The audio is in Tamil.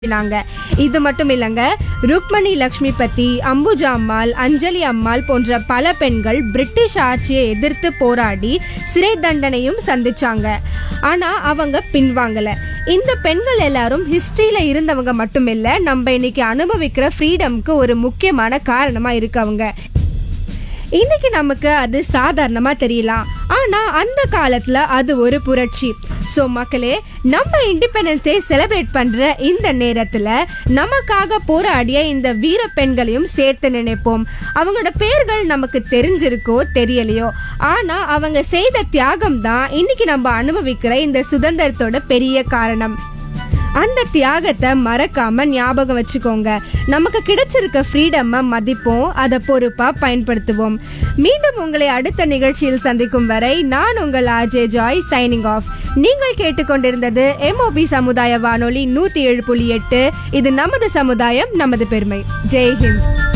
நாங்க இது மட்டும் இல்லைங்க ருக்மணி லக்ஷ்மி பத்தி அம்புஜா அம்மாள் அஞ்சலி அம்மாள் போன்ற பல பெண்கள் பிரிட்டிஷ் ஆட்சியை எதிர்த்து போராடி சிறை தண்டனையும் சந்திச்சாங்க ஆனா அவங்க பின்வாங்கல இந்த பெண்கள் எல்லாரும் ஹிஸ்டரியில இருந்தவங்க மட்டுமில்ல நம்ம இன்னைக்கு அனுபவிக்கிற ஃப்ரீடம்க்கு ஒரு முக்கியமான காரணமா இருக்கவங்க இன்னைக்கு நமக்கு அது சாதாரணமா தெரியலாம் ஆனா அந்த காலத்துல அது ஒரு புரட்சி சோ மக்களே நம்ம இண்டிபெண்டன்ஸை செலிப்ரேட் பண்ற இந்த நேரத்துல நமக்காக போராடிய இந்த வீர பெண்களையும் சேர்த்து நினைப்போம் அவங்களோட பேர்கள் நமக்கு தெரிஞ்சிருக்கோ தெரியலையோ ஆனா அவங்க செய்த தியாகம் தான் இன்னைக்கு நம்ம அனுபவிக்கிற இந்த சுதந்திரத்தோட பெரிய காரணம் அந்த தியாகத்தை மறக்காம ஞாபகம் வச்சுக்கோங்க நமக்கு கிடைச்சிருக்க ஃப்ரீடமை மதிப்போம் அதை பொறுப்பா பயன்படுத்துவோம் மீண்டும் உங்களை அடுத்த நிகழ்ச்சியில் சந்திக்கும் வரை நான் உங்கள் ஆஜே ஜாய் சைனிங் ஆஃப் நீங்கள் கேட்டுக்கொண்டிருந்தது எம்ஓபி சமுதாய வானொலி நூத்தி ஏழு புள்ளி எட்டு இது நமது சமுதாயம் நமது பெருமை ஜெய் ஹிந்த்